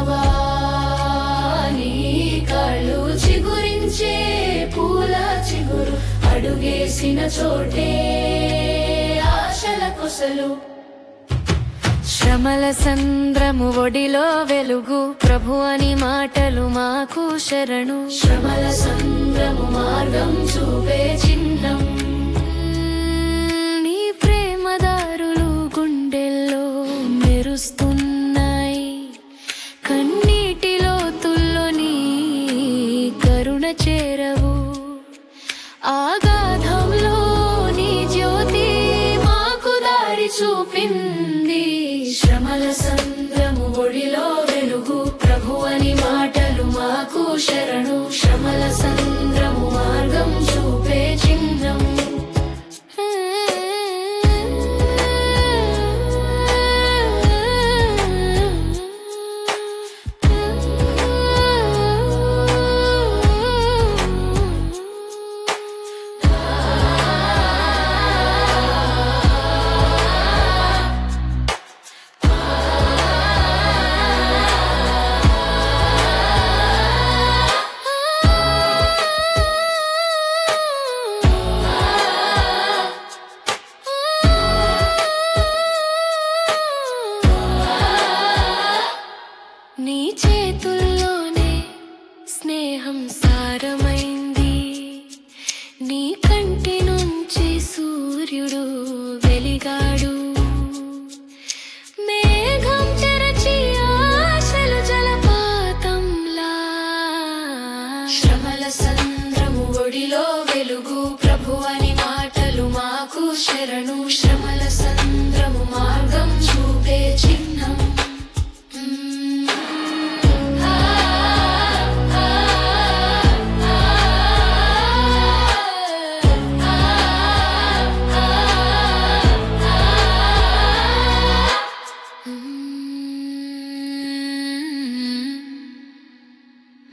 ప్రభువా నీ కళ్ళు చిగురించే పూల చిగురు అడుగేసిన చోటే ఆశల కొసలు శ్రమల సంద్రము ఒడిలో వెలుగు ప్రభు అని మాటలు మాకు శరణు శ్రమల సంద్రము మార్గం చూపే చిహ్నం నీ ప్రేమదారులు గుండెల్లో మెరుస్తున్నాయి కన్నీటి లోతుల్లో నీ కరుణ చేరవు ఆగాధంలో నీ జ్యోతి మాకు దారి చూపింది శ్రమల సంద్రము ఒడిలో వెలుగు ప్రభు అని మాటలు మాకు శరణు శ్రమల సంద్రము మార్గం చూపే చిహ్నం నీ చేతుల్లోనే స్నేహం సారమైంది నీ కంటి నుంచి సూర్యుడు వెలిగాడు మేఘం చెరచి ఆశలు జలపాతంలా శ్రమల సంద్రము ఒడిలో వెలుగు ప్రభు అని మాటలు మాకు శరణు శ్రమ